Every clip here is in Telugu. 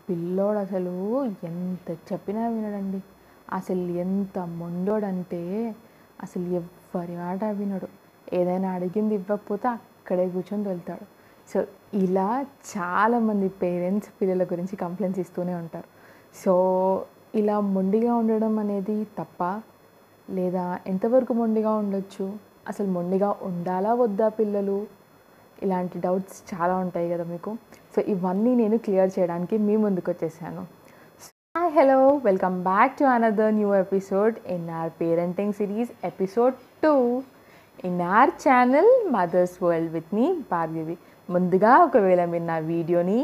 పిల్లోడు అసలు ఎంత చెప్పినా వినడండి అసలు ఎంత మొండోడంటే అసలు ఎవ్వరి మాట వినడు ఏదైనా అడిగింది ఇవ్వకపోతే అక్కడే కూర్చొని వెళ్తాడు సో ఇలా చాలామంది పేరెంట్స్ పిల్లల గురించి కంప్లైంట్స్ ఇస్తూనే ఉంటారు సో ఇలా మొండిగా ఉండడం అనేది తప్ప లేదా ఎంతవరకు మొండిగా ఉండొచ్చు అసలు మొండిగా ఉండాలా వద్దా పిల్లలు ఇలాంటి డౌట్స్ చాలా ఉంటాయి కదా మీకు సో ఇవన్నీ నేను క్లియర్ చేయడానికి మీ ముందుకు వచ్చేసాను hi hello welcome back to another new episode in our parenting series episode two in our channel mothers world with me Bhargavi ముందుగా ఒకవేళ మీరు నా వీడియోని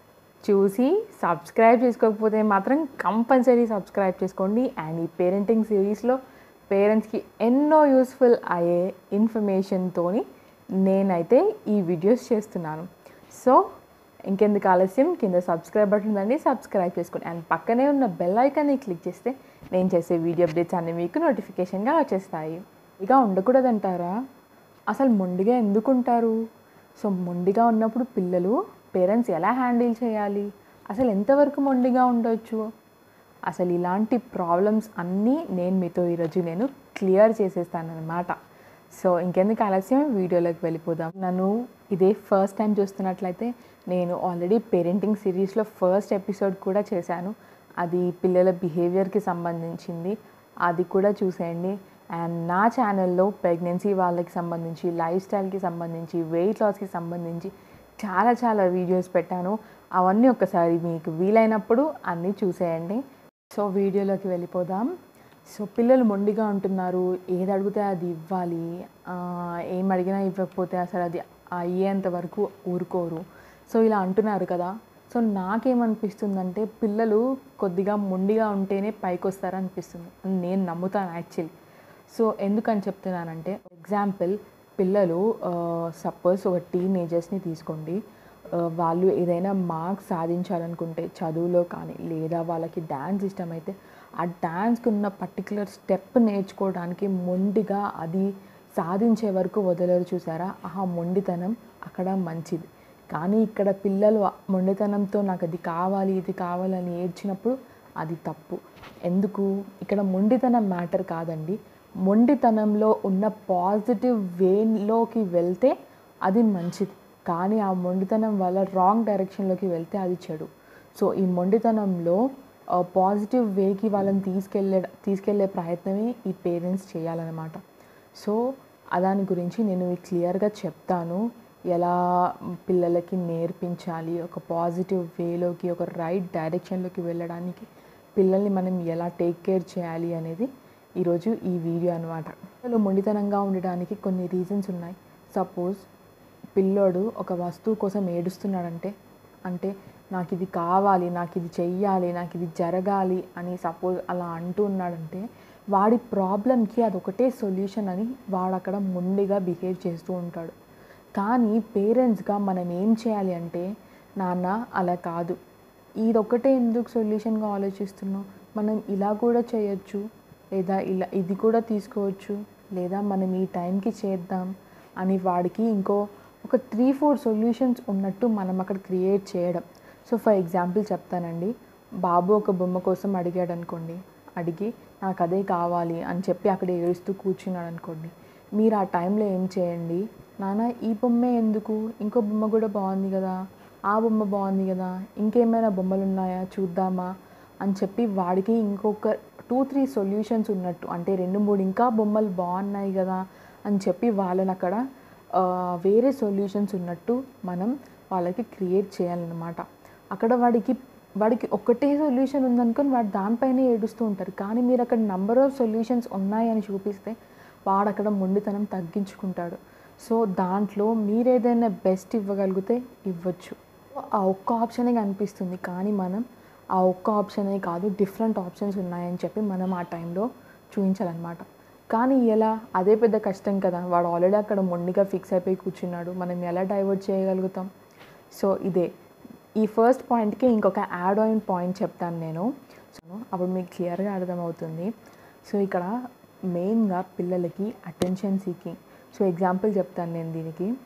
చూసి సబ్స్క్రైబ్ చేసుకోకపోతే మాత్రం కంపల్సరీ సబ్స్క్రైబ్ చేసుకోండి అండ్ ఈ పేరెంటింగ్ సిరీస్లో పేరెంట్స్కి ఎన్నో యూస్ఫుల్ అయ్యే ఇన్ఫర్మేషన్తోని నేనైతే ఈ వీడియోస్ చేస్తున్నాను సో ఇంకెందుకు ఆలస్యం కింద సబ్స్క్రైబ్ బటన్ ఉందండి సబ్స్క్రైబ్ చేసుకోండి అండ్ పక్కనే ఉన్న బెల్ ఐకాన్ని క్లిక్ చేస్తే నేను చేసే వీడియో అప్డేట్స్ అన్నీ మీకు నోటిఫికేషన్గా వచ్చేస్తాయి ఇక ఉండకూడదంటారా అసలు మొండిగా ఎందుకు ఉంటారు సో మొండిగా ఉన్నప్పుడు పిల్లలు పేరెంట్స్ ఎలా హ్యాండిల్ చేయాలి అసలు ఎంతవరకు మొండిగా ఉండొచ్చు అసలు ఇలాంటి ప్రాబ్లమ్స్ అన్నీ నేను మీతో ఈరోజు నేను క్లియర్ చేసేస్తాను అనమాట సో ఇంకెందుకు ఆలస్యం వీడియోలోకి వెళ్ళిపోదాం నన్ను ఇదే ఫస్ట్ టైం చూస్తున్నట్లయితే నేను ఆల్రెడీ పేరెంటింగ్ సిరీస్లో ఫస్ట్ ఎపిసోడ్ కూడా చేశాను అది పిల్లల బిహేవియర్కి సంబంధించింది అది కూడా చూసేయండి అండ్ నా ఛానల్లో ప్రెగ్నెన్సీ వాళ్ళకి సంబంధించి లైఫ్ స్టైల్కి సంబంధించి వెయిట్ లాస్కి సంబంధించి చాలా చాలా వీడియోస్ పెట్టాను అవన్నీ ఒకసారి మీకు వీలైనప్పుడు అన్నీ చూసేయండి సో వీడియోలోకి వెళ్ళిపోదాం సో పిల్లలు మొండిగా ఉంటున్నారు ఏది అడిగితే అది ఇవ్వాలి ఆ, ఏం అడిగినా ఇవ్వకపోతే అసలు అది అయ్యేంత వరకు ఊరుకోరు సో ఇలా అంటున్నారు కదా సో నాకేమనిపిస్తుందంటే పిల్లలు కొద్దిగా మొండిగా ఉంటేనే పైకి వస్తారనిపిస్తుంది అని నేను నమ్ముతాను యాక్చువల్లీ సో ఎందుకని చెప్తున్నానంటే ఎగ్జాంపుల్ పిల్లలు సపోజ్ ఒక టీనేజర్స్ని తీసుకోండి ఆ, వాళ్ళు ఏదైనా మార్క్స్ సాధించాలనుకుంటే చదువులో కానీ లేదా వాళ్ళకి డ్యాన్స్ ఇష్టమైతే ఆ డ్యాన్స్కి ఉన్న పర్టికులర్ స్టెప్ నేర్చుకోవడానికి మొండిగా అది సాధించే వరకు వదలరు చూసారా ఆ మొండితనం అక్కడ మంచిది కానీ ఇక్కడ పిల్లలు ఆ మొండితనంతో నాకు అది కావాలి ఇది కావాలని ఏడ్చినప్పుడు అది తప్పు ఎందుకు ఇక్కడ మొండితనం మ్యాటర్ కాదండి మొండితనంలో ఉన్న పాజిటివ్ వేలోకి వెళ్తే అది మంచిది కానీ ఆ మొండితనం వల్ల రాంగ్ డైరెక్షన్లోకి వెళ్తే అది చెడు సో ఈ మొండితనంలో పాజిటివ్ వేకి వాళ్ళని తీసుకెళ్ళే తీసుకెళ్లే ప్రయత్నమే ఈ పేరెంట్స్ చేయాలన్నమాట సో దాని గురించి నేను మీకు క్లియర్గా చెప్తాను ఎలా పిల్లలకి నేర్పించాలి ఒక పాజిటివ్ వేలోకి ఒక రైట్ డైరెక్షన్లోకి వెళ్ళడానికి పిల్లల్ని మనం ఎలా టేక్ కేర్ చేయాలి అనేది ఈరోజు ఈ వీడియో అనమాట పిల్లలు మొండితనంగా ఉండడానికి కొన్ని రీజన్స్ ఉన్నాయి సపోజ్ పిల్లోడు ఒక వస్తువు కోసం ఏడుస్తున్నాడంటే అంటే నాకు ఇది కావాలి నాకు ఇది చెయ్యాలి నాకు ఇది జరగాలి అని సపోజ్ అలా అంటూ ఉన్నాడంటే వాడి ప్రాబ్లంకి అదొకటే సొల్యూషన్ అని వాడు అక్కడ మొండిగా బిహేవ్ చేస్తూ ఉంటాడు కానీ పేరెంట్స్గా మనం ఏం చేయాలి అంటే నాన్న అలా కాదు ఇదొక్కటే ఎందుకు సొల్యూషన్గా ఆలోచిస్తున్నావు మనం ఇలా కూడా చేయొచ్చు లేదా ఇలా ఇది కూడా తీసుకోవచ్చు లేదా మనం ఈ టైంకి చేద్దాం అని వాడికి ఇంకో ఒక త్రీ ఫోర్ సొల్యూషన్స్ ఉన్నట్టు మనం అక్కడ క్రియేట్ చేయడం సో ఫర్ ఎగ్జాంపుల్ చెప్తానండి బాబు ఒక బొమ్మ కోసం అడిగాడు అనుకోండి అడిగి నాకు అదే కావాలి అని చెప్పి అక్కడ ఏడుస్తూ కూర్చున్నాడు అనుకోండి మీరు ఆ టైంలో ఏం చేయండి నాన్న ఈ బొమ్మే ఎందుకు ఇంకో బొమ్మ కూడా బాగుంది కదా ఆ బొమ్మ బాగుంది కదా ఇంకేమైనా బొమ్మలు ఉన్నాయా చూద్దామా అని చెప్పి వాడికి ఇంకొక టూ త్రీ సొల్యూషన్స్ ఉన్నట్టు అంటే రెండు మూడు ఇంకా బొమ్మలు బాగున్నాయి కదా అని చెప్పి వాళ్ళని అక్కడ ఆ, వేరే సొల్యూషన్స్ ఉన్నట్టు మనం వాళ్ళకి క్రియేట్ చేయాలన్నమాట అక్కడ వాడికి వాడికి ఒకటే సొల్యూషన్ ఉందనుకొని వాడు దానిపైనే ఏడుస్తూ ఉంటారు కానీ మీరు అక్కడ నంబర్ ఆఫ్ సొల్యూషన్స్ ఉన్నాయని చూపిస్తే వాడు అక్కడ మొండితనం తగ్గించుకుంటాడు సో దాంట్లో మీరు ఏదైనా బెస్ట్ ఇవ్వగలిగితే ఇవ్వచ్చు ఆ ఒక్క ఆప్షనే కనిపిస్తుంది కానీ మనం ఆ ఒక్క ఆప్షనే కాదు డిఫరెంట్ ఆప్షన్స్ ఉన్నాయని చెప్పి మనం ఆ టైంలో చూపించాలన్నమాట కానీ ఎలా అదే పెద్ద కష్టం కదా వాడు ఆల్రెడీ అక్కడ మొండిగా ఫిక్స్ అయిపోయి కూర్చున్నాడు మనం ఎలా డైవర్ట్ చేయగలుగుతాం సో ఇదే ఈ ఫస్ట్ పాయింట్కి ఇంకొక యాడ్ ఆన్ పాయింట్ చెప్తాను నేను సో అప్పుడు మీకు క్లియర్గా అర్థమవుతుంది సో ఇక్కడ మెయిన్గా పిల్లలకి అటెన్షన్ సీకింగ్ సో ఎగ్జాంపుల్ చెప్తాను నేను దీనికి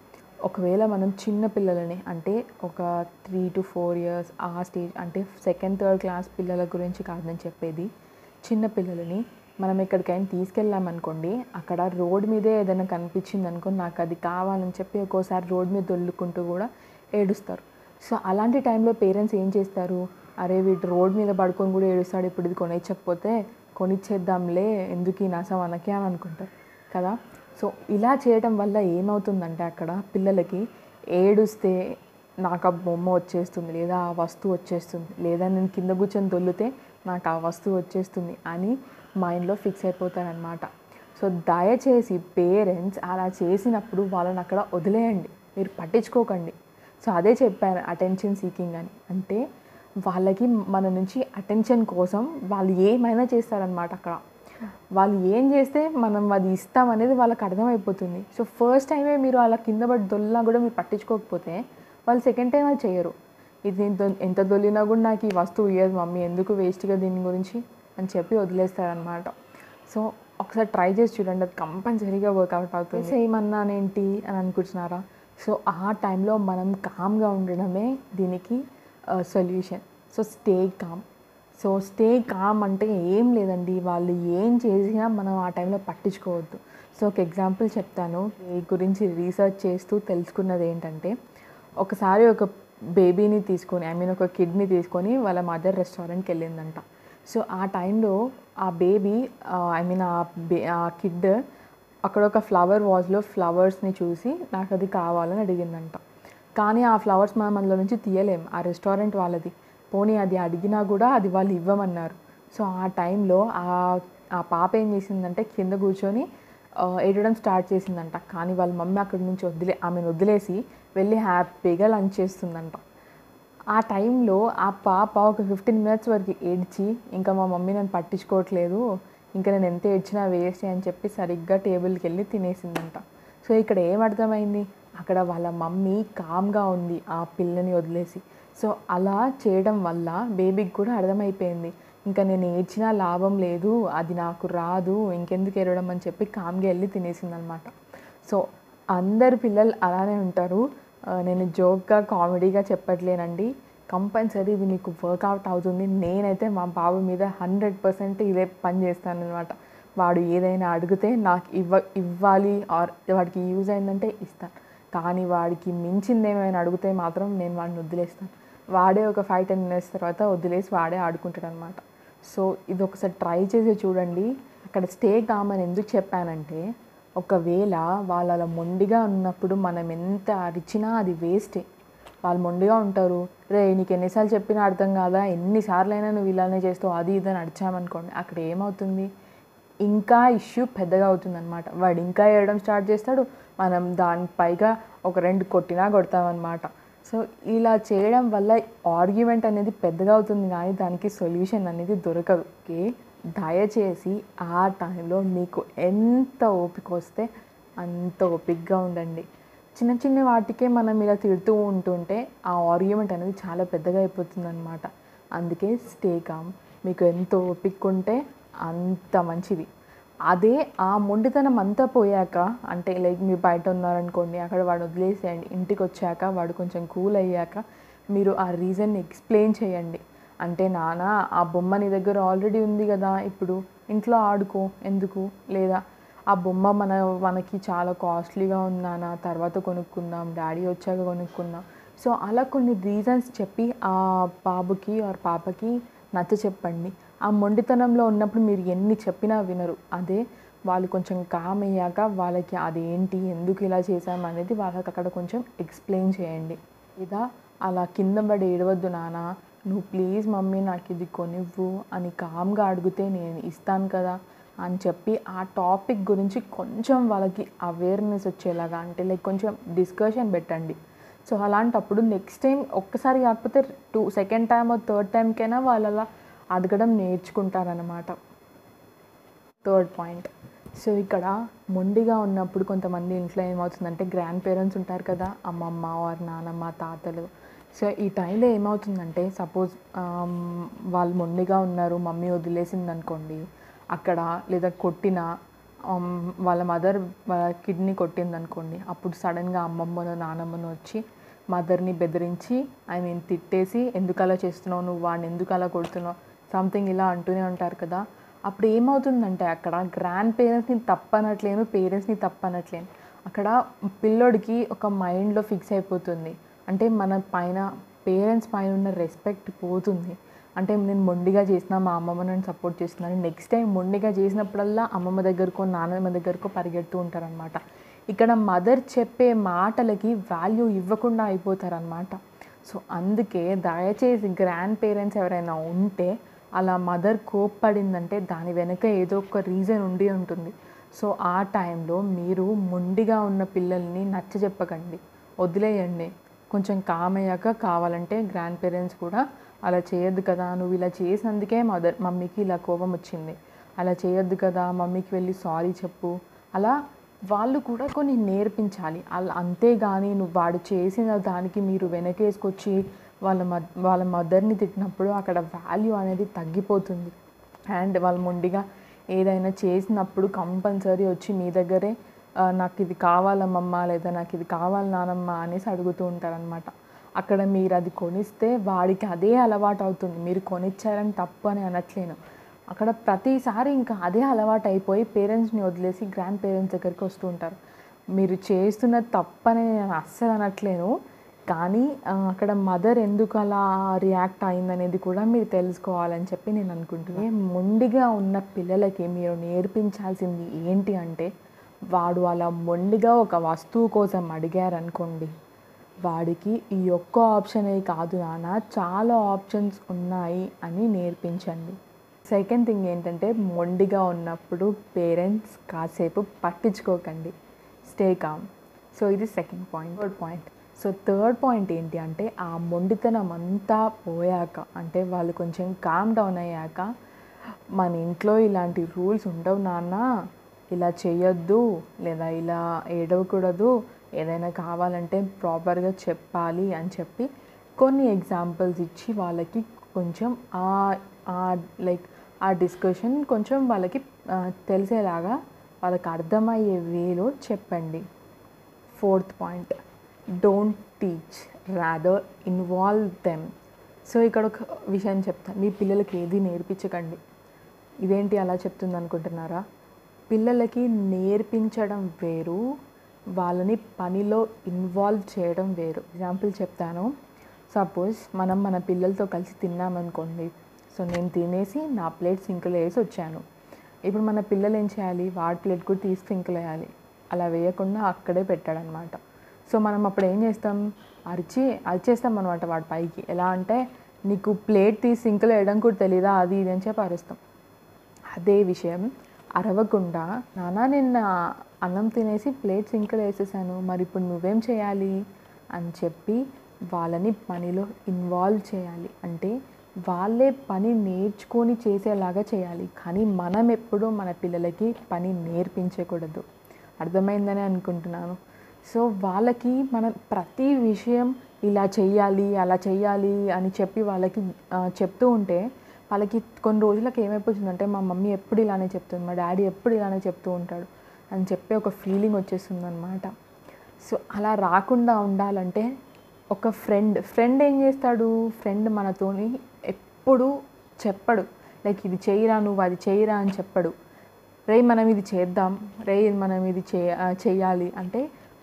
ఒకవేళ మనం చిన్న పిల్లలని అంటే ఒక త్రీ టు ఫోర్ ఇయర్స్ ఆ స్టేజ్ అంటే సెకండ్ థర్డ్ క్లాస్ పిల్లల గురించి కాదు నేను చెప్పేది చిన్న పిల్లలని మనం ఎక్కడికైనా తీసుకెళ్ళామనుకోండి అక్కడ రోడ్ మీదే ఏదైనా కనిపించింది అనుకో నాకు అది కావాలని చెప్పి ఒక్కోసారి రోడ్ మీద దొల్లుకుంటూ కూడా ఏడుస్తారు సో అలాంటి టైంలో పేరెంట్స్ ఏం చేస్తారు అరే వీటి రోడ్ మీద పడుకొని కూడా ఏడుస్తాడు ఇప్పుడు ఇది కొనిచ్చకపోతే కొనిచ్చేద్దాంలే ఎందుకు ఈ నస మనకి అని అనుకుంటారు కదా సో ఇలా చేయడం వల్ల ఏమవుతుందంటే అక్కడ పిల్లలకి ఏడుస్తే నాకు ఆ బొమ్మ వచ్చేస్తుంది లేదా ఆ వస్తువు వచ్చేస్తుంది లేదా నేను కింద కూర్చొని దొల్లితే నాకు ఆ వస్తువు వచ్చేస్తుంది అని మైండ్లో ఫిక్స్ అయిపోతారనమాట సో దయచేసి పేరెంట్స్ అలా చేసినప్పుడు వాళ్ళని అక్కడ వదిలేయండి మీరు పట్టించుకోకండి సో అదే చెప్పాను అటెన్షన్ సీకింగ్ అని అంటే వాళ్ళకి మన నుంచి అటెన్షన్ కోసం వాళ్ళు ఏమైనా చేస్తారనమాట అక్కడ వాళ్ళు ఏం చేస్తే మనం అది ఇస్తాం అనేది వాళ్ళకి అర్థమైపోతుంది సో ఫస్ట్ టైమే మీరు అలా కింద పడి దొల్లినా కూడా మీరు పట్టించుకోకపోతే వాళ్ళు సెకండ్ టైం అది చేయరు ఇది దొ- ఎంత దొల్లినా కూడా నాకు ఈ వస్తువు ఇయ్యదు మమ్మీ ఎందుకు వేస్ట్గా దీని గురించి అని చెప్పి వదిలేస్తారనమాట సో ఒకసారి ట్రై చేసి చూడండి అది కంపల్సరీగా వర్కౌట్ అవుతుంది చేయమన్నానేంటి అని అనుకుంటున్నారా సో ఆ టైంలో మనం కామ్గా ఉండడమే దీనికి solution so stay calm so stay calm అంటే ఏం లేదండి వాళ్ళు ఏం చేసినా మనం ఆ టైంలో పట్టించుకోవద్దు సో ఒక ఎగ్జాంపుల్ చెప్తాను ఈ గురించి రీసెర్చ్ చేస్తూ తెలుసుకున్నది ఏంటంటే ఒకసారి ఒక బేబీని తీసుకొని ఐ మీన్ ఒక కిడ్ని తీసుకొని వాళ్ళ మదర్ రెస్టారెంట్కి వెళ్ళిందంట సో ఆ టైంలో ఆ బేబీ ఐ మీన్ ఆ బే ఆ కిడ్ అక్కడ ఒక ఫ్లవర్ వాజ్లో ఫ్లవర్స్ని చూసి నాకు అది కావాలని అడిగిందంట కానీ ఆ ఫ్లవర్స్ మనం అందులో నుంచి తీయలేం ఆ రెస్టారెంట్ వాళ్ళది పోనీ అది అడిగినా కూడా అది వాళ్ళు ఇవ్వమన్నారు సో ఆ టైంలో ఆ ఆ పాప ఏం చేసిందంటే కింద కూర్చొని ఆ, ఏడవడం స్టార్ట్ చేసిందంట కానీ వాళ్ళ మమ్మీ అక్కడి నుంచి వదిలే ఆమెను వదిలేసి వెళ్ళి హ్యాపీగా లంచ్ చేస్తుందంట ఆ టైంలో ఆ పాప ఒక ఫిఫ్టీన్ మినిట్స్ వరకు ఏడ్చి ఇంకా మా మమ్మీ నన్ను పట్టించుకోవట్లేదు ఇంకా నేను ఎంత ఏడ్చినా వేస్ట్ అని చెప్పి సరిగ్గా టేబుల్కి వెళ్ళి తినేసిందంట సో ఇక్కడ ఏం అర్థమైంది అక్కడ వాళ్ళ మమ్మీ కామ్గా ఉంది ఆ పిల్లని వదిలేసి సో అలా చేయడం వల్ల బేబీకి కూడా అర్థమైపోయింది ఇంకా నేను ఏడ్చినా లాభం లేదు అది నాకు రాదు ఇంకెందుకు ఏడవడం అని చెప్పి కామ్గా వెళ్ళి తినేసిందనమాట సో అందరు పిల్లలు అలానే ఉంటారు ఆ, నేను జోక్గా కామెడీగా చెప్పట్లేనండి కంపల్సరీ ఇది మీకు వర్కౌట్ అవుతుంది నేనైతే మా బాబు మీద హండ్రెడ్ పర్సెంట్ ఇదే పని చేస్తాను అనమాట వాడు ఏదైనా అడిగితే నాకు ఇవ్వ ఇవ్వాలి ఆర్ వాడికి యూజ్ అయిందంటే ఇస్తాను కానీ వాడికి మించింది ఏమైనా అడిగితే మాత్రం నేను వాడిని వదిలేస్తాను వాడే ఒక ఫైవ్ టెన్ మినిట్స్ తర్వాత వదిలేసి వాడే ఆడుకుంటాడు అనమాట సో ఇది ఒకసారి ట్రై చేసి చూడండి అక్కడ స్టే కామని ఎందుకు చెప్పానంటే ఒకవేళ వాళ్ళు అలా మొండిగా ఉన్నప్పుడు మనం ఎంత అరిచినా అది వేస్టే వాళ్ళు మొండిగా ఉంటారు రే నీకు ఎన్నిసార్లు చెప్పినా అర్థం కాదా ఎన్నిసార్లు అయినా నువ్వు ఇలానే చేస్తావు అది ఇది అని అడిచామనుకోండి అక్కడ ఏమవుతుంది ఇంకా ఇష్యూ పెద్దగా అవుతుంది అనమాట వాడు ఇంకా వేయడం స్టార్ట్ చేస్తాడు మనం దాని పైగా ఒక రెండు కొట్టినా కొడతామన్నమాట సో ఇలా చేయడం వల్ల ఆర్గ్యుమెంట్ అనేది పెద్దగా అవుతుంది కానీ దానికి సొల్యూషన్ అనేది దొరకదు ఓకే దయచేసి ఆ టైంలో మీకు ఎంత ఓపిక వస్తే అంత ఓపికగా ఉండండి చిన్న చిన్న వాటికే మనం ఇలా తిడుతూ ఉంటుంటే ఆ ఆర్గ్యుమెంట్ అనేది చాలా పెద్దగా అయిపోతుంది అనమాట అందుకే స్టే కామ్ మీకు ఎంత ఓపిక ఉంటే అంత మంచిది అదే ఆ మొండితనం అంతా పోయాక అంటే లైక్ మీరు బయట ఉన్నారనుకోండి అక్కడ వాడు వదిలేసేయండి ఇంటికి వచ్చాక వాడు కొంచెం కూల్ అయ్యాక మీరు ఆ రీజన్ని ఎక్స్ప్లెయిన్ చేయండి అంటే నాన్న ఆ బొమ్మ నీ దగ్గర ఆల్రెడీ ఉంది కదా ఇప్పుడు ఇంట్లో ఆడుకో ఎందుకు లేదా ఆ బొమ్మ మన మనకి చాలా కాస్ట్లీగా ఉందానా తర్వాత కొనుక్కుందాం డాడీ వచ్చాక కొనుక్కుందాం సో అలా కొన్ని రీజన్స్ చెప్పి ఆ బాబుకి ఆర్ పాపకి నచ్చ చెప్పండి ఆ మొండితనంలో ఉన్నప్పుడు మీరు ఎన్ని చెప్పినా వినరు అదే వాళ్ళు కొంచెం కామ్ అయ్యాక వాళ్ళకి అదేంటి ఎందుకు ఇలా చేశాం అనేది వాళ్ళకి అక్కడ కొంచెం ఎక్స్ప్లెయిన్ చేయండి లేదా అలా కింద పడి ఏడవద్దు నాన్న నువ్వు ప్లీజ్ మమ్మీ నాకు ఇది కొనివ్వు అని కామ్గా అడిగితే నేను ఇస్తాను కదా అని చెప్పి ఆ టాపిక్ గురించి కొంచెం వాళ్ళకి అవేర్నెస్ వచ్చేలాగా అంటే లైక్ కొంచెం డిస్కషన్ పెట్టండి సో అలాంటప్పుడు నెక్స్ట్ టైం ఒక్కసారి కాకపోతే టూ సెకండ్ టైం థర్డ్ టైంకైనా వాళ్ళు అలా అడగడం నేర్చుకుంటారనమాట థర్డ్ పాయింట్ సో ఇక్కడ మొండిగా ఉన్నప్పుడు కొంతమంది ఇంట్లో ఏమవుతుందంటే గ్రాండ్ పేరెంట్స్ ఉంటారు కదా అమ్మమ్మ ఆర్ నానమ్మ తాతలు సో ఈ టైంలో ఏమవుతుందంటే సపోజ్ వాళ్ళు మొండిగా ఉన్నారు మమ్మీ వదిలేసింది అనుకోండి అక్కడ లేదా కొట్టినా um, వాళ్ళ మదర్ వాళ్ళ కిడ్నీ కొట్టింది అనుకోండి అప్పుడు సడన్గా అమ్మమ్మను నానమ్మను వచ్చి మదర్ని బెదిరించి ఐ మీన్ తిట్టేసి ఎందుకు అలా చేస్తున్నావు నువ్వు వాడిని ఎందుకు అలా కొడుతున్నావు సంథింగ్ ఇలా అంటూనే ఉంటారు కదా అప్పుడు ఏమవుతుందంటే అక్కడ గ్రాండ్ పేరెంట్స్ని తప్పనట్లేను పేరెంట్స్ని తప్పనట్లేను అక్కడ పిల్లోడికి ఒక మైండ్లో ఫిక్స్ అయిపోతుంది అంటే మన పైన పేరెంట్స్ పైన ఉన్న రెస్పెక్ట్ పోతుంది అంటే నేను మొండిగా చేసిన మా అమ్మమ్మ నన్ను సపోర్ట్ చేస్తున్నాను నెక్స్ట్ టైం మొండిగా చేసినప్పుడల్లా అమ్మమ్మ దగ్గరకో నాన్నమ్మ దగ్గరకో పరిగెడుతూ ఉంటారనమాట ఇక్కడ మదర్ చెప్పే మాటలకి వాల్యూ ఇవ్వకుండా అయిపోతారనమాట సో అందుకే దయచేసి గ్రాండ్ పేరెంట్స్ ఎవరైనా ఉంటే అలా మదర్ కోప్పడిందంటే దాని వెనుక ఏదో ఒక రీజన్ ఉండి ఉంటుంది సో ఆ టైంలో మీరు మొండిగా ఉన్న పిల్లల్ని నచ్చ చెప్పకండి వదిలేయండి కొంచెం కామ్ అయ్యాక కావాలంటే గ్రాండ్ పేరెంట్స్ కూడా అలా చేయొద్దు కదా నువ్వు ఇలా చేసినందుకే మదర్ మమ్మీకి ఇలా కోపం వచ్చింది అలా చేయొద్దు కదా మమ్మీకి వెళ్ళి సారీ చెప్పు అలా వాళ్ళు కూడా కొన్ని నేర్పించాలి అలా అంతేగాని నువ్వు వాడు చేసిన దానికి మీరు వెనకేసుకొచ్చి వాళ్ళ మద్ వాళ్ళ మదర్ని తిట్టినప్పుడు అక్కడ వాల్యూ అనేది తగ్గిపోతుంది అండ్ వాళ్ళు మొండిగా ఏదైనా చేసినప్పుడు కంపల్సరీ వచ్చి మీ దగ్గరే "ఆ, నాకు ఇది కావాలమ్మమ్మ లేదా నాకు ఇది కావాలి నానమ్మ అనేసి అడుగుతూ ఉంటారనమాట అక్కడ మీరు అది కొనిస్తే వాడికి అదే అలవాటు అవుతుంది మీరు కొనిచ్చారని తప్పు అని అనట్లేను అక్కడ ప్రతిసారి ఇంకా అదే అలవాటు అయిపోయి పేరెంట్స్ని వదిలేసి గ్రాండ్ పేరెంట్స్ దగ్గరికి వస్తూ ఉంటారు మీరు చేస్తున్న తప్పని నేను అస్సలు అనట్లేను కానీ ఆ, అక్కడ మదర్ ఎందుకు అలా రియాక్ట్ అయిందనేది కూడా మీరు తెలుసుకోవాలని చెప్పి నేను అనుకుంటున్నాను మొండిగా ఉన్న పిల్లలకి మీరు నేర్పించాల్సింది ఏంటి అంటే వాడు అలా మొండిగా ఒక వస్తువు కోసం అడిగారనుకోండి వాడికి ఈ ఒక్క ఆప్షనే కాదు నాన్న చాలా ఆప్షన్స్ ఉన్నాయి అని నేర్పించండి సెకండ్ థింగ్ ఏంటంటే మొండిగా ఉన్నప్పుడు పేరెంట్స్ కాసేపు పట్టించుకోకండి స్టే కామ్ సో ఇది second point third point so third point ఏంటి అంటే ఆ మొండితనం అంతా పోయాక అంటే వాళ్ళు కొంచెం కామ్ డౌన్ అయ్యాక మన ఇంట్లో ఇలాంటి రూల్స్ ఉండవు నాన్న ఇలా చేయొద్దు లేదా ఇలా ఏడవకూడదు ఏదైనా కావాలంటే ప్రాపర్గా చెప్పాలి అని చెప్పి కొన్ని ఎగ్జాంపుల్స్ ఇచ్చి వాళ్ళకి కొంచెం ఆ లైక్ ఆ డిస్కషన్ కొంచెం వాళ్ళకి ఆ, తెలిసేలాగా వాళ్ళకి అర్థమయ్యే వేలో చెప్పండి fourth point don't teach rather involve them so ఇక్కడ ఒక విషయం చెప్తాను మీ పిల్లలకి ఏది నేర్పించకండి ఇదేంటి అలా చెప్తుంది అనుకుంటున్నారా పిల్లలకి నేర్పించడం వేరు వాళ్ళని పనిలో ఇన్వాల్వ్ చేయడం వేరు ఎగ్జాంపుల్ చెప్తాను సపోజ్ మనం మన పిల్లలతో కలిసి తిన్నామనుకోండి సో నేను తినేసి నా ప్లేట్ సింకులో వేసి వచ్చాను ఇప్పుడు మన పిల్లలు ఏం చేయాలి వాడి ప్లేట్ కూడా తీసి సింకులో వేయాలి అలా వేయకుండా అక్కడే పెట్టాడనమాట సో మనం అప్పుడు ఏం చేస్తాం అరిచి అరిచేస్తాం అనమాట వాడి పైకి ఎలా అంటే నీకు ప్లేట్ తీసి సింకులో వేయడం కూడా తెలీదా అది ఇది అని చెప్పి అరుస్తాం అదే విషయం అరవకుండా నాన్న నిన్న అన్నం తినేసి ప్లేట్ సింకులో వేసేసాను మరి ఇప్పుడు నువ్వేం చేయాలి అని చెప్పి వాళ్ళని పనిలో ఇన్వాల్వ్ చేయాలి అంటే వాళ్ళే పని నేర్చుకొని చేసేలాగా చేయాలి కానీ మనం ఎప్పుడూ మన పిల్లలకి పని నేర్పించకూడదు అర్థమైందని అనుకుంటున్నాను సో వాళ్ళకి మనం ప్రతి విషయం ఇలా చెయ్యాలి అలా చెయ్యాలి అని చెప్పి వాళ్ళకి ఆ, చెప్తూ ఉంటే వాళ్ళకి కొన్ని రోజులకు ఏమైపోతుందంటే మా మమ్మీ ఎప్పుడు ఇలానే చెప్తుంది మా డాడీ ఎప్పుడు ఇలానే చెప్తూ ఉంటాడు అని చెప్పి ఒక ఫీలింగ్ వచ్చేస్తుంది అనమాట సో అలా రాకుండా ఉండాలంటే ఒక ఫ్రెండ్ ఫ్రెండ్ ఏం చేస్తాడు ఫ్రెండ్ మనతోని ఎప్పుడు చెప్పడు లైక్ ఇది చేయరా నువ్వు అది చేయరా అని చెప్పడు రే మనం ఇది చేద్దాం రే మనం ఇది చే ఆ, చేయాలి అంటే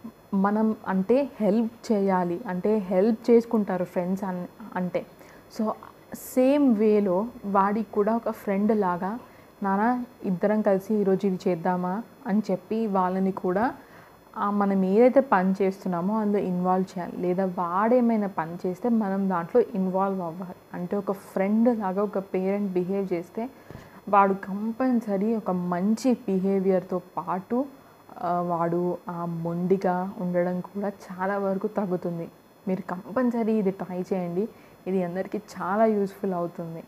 మనం అంటే హెల్ప్ చేయాలి అంటే హెల్ప్ చేసుకుంటారు ఫ్రెండ్స్ అన్ అంటే సో సేమ్ వేలో వాడికి కూడా ఒక ఫ్రెండ్ లాగా నాన్న ఇద్దరం కలిసి ఈరోజు ఇది చేద్దామా అని చెప్పి వాళ్ళని కూడా ఆ మనం ఏదైతే పని చేస్తున్నామో అందులో ఇన్వాల్వ్ చేయాలి లేదా వాడేమైనా పని చేస్తే మనం దాంట్లో ఇన్వాల్వ్ అవ్వాలి అంటే ఒక ఫ్రెండ్ లాగా ఒక పేరెంట్ బిహేవ్ చేస్తే వాడు కంపల్సరీ ఒక మంచి బిహేవియర్తో పాటు ఆ, వాడు ఆ మొండిగా ఉండడం కూడా చాలా వరకు తగ్గుతుంది మీరు కంపల్సరీ ఇది ట్రై చేయండి ఇది అందరికీ చాలా యూస్ఫుల్ అవుతుంది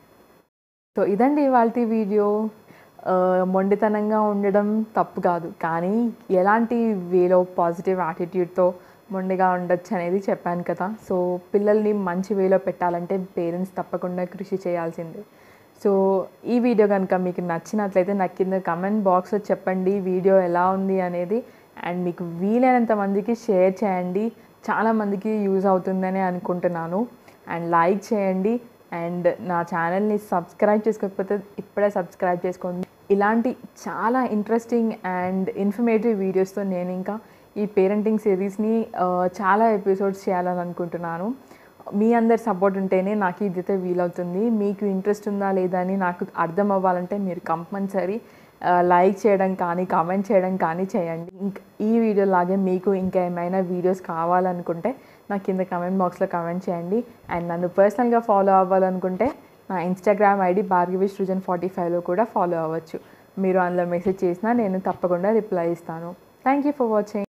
సో ఇదండి ఇవాళ వీడియో ఆ, మొండితనంగా ఉండడం తప్పు కాదు కానీ ఎలాంటి వేలో పాజిటివ్ యాటిట్యూడ్తో మొండిగా ఉండొచ్చు అనేది చెప్పాను కదా సో పిల్లల్ని మంచి వేలో పెట్టాలంటే పేరెంట్స్ తప్పకుండా కృషి చేయాల్సిందే సో ఈ వీడియో కనుక మీకు నచ్చినట్లయితే నాకు కింద కమెంట్ బాక్స్లో చెప్పండి వీడియో ఎలా ఉంది అనేది అండ్ మీకు వీలైనంత మందికి షేర్ చేయండి చాలా మందికి యూజ్ అవుతుందని అనుకుంటున్నాను అండ్ లైక్ చేయండి అండ్ నా ఛానల్ని సబ్స్క్రైబ్ చేసుకోకపోతే ఇప్పుడే సబ్స్క్రైబ్ చేసుకోండి ఇలాంటి చాలా ఇంట్రెస్టింగ్ అండ్ ఇన్ఫర్మేటివ్ వీడియోస్తో నేను ఇంకా ఈ పేరెంటింగ్ సిరీస్ని చాలా ఎపిసోడ్స్ చేయాలని అనుకుంటున్నాను మీ అందరి సపోర్ట్ ఉంటేనే నాకు ఇదైతే వీలవుతుంది మీకు ఇంట్రెస్ట్ ఉందా లేదా అని నాకు అర్థం అవ్వాలంటే మీరు కంపల్సరీ లైక్ చేయడం కానీ కామెంట్ చేయడం కానీ చేయండి ఇంకా ఈ వీడియో లాగే మీకు ఇంకా ఏమైనా వీడియోస్ కావాలనుకుంటే నాకు కింద కమెంట్ బాక్స్లో కమెంట్ చేయండి అండ్ నన్ను పర్సనల్గా ఫాలో అవ్వాలనుకుంటే నా Instagram ID Bhargavi Srujan forty ఫైవ్లో కూడా ఫాలో అవ్వచ్చు మీరు అందులో మెసేజ్ చేసినా నేను తప్పకుండా రిప్లై ఇస్తాను థ్యాంక్ యూ ఫర్ వాచింగ్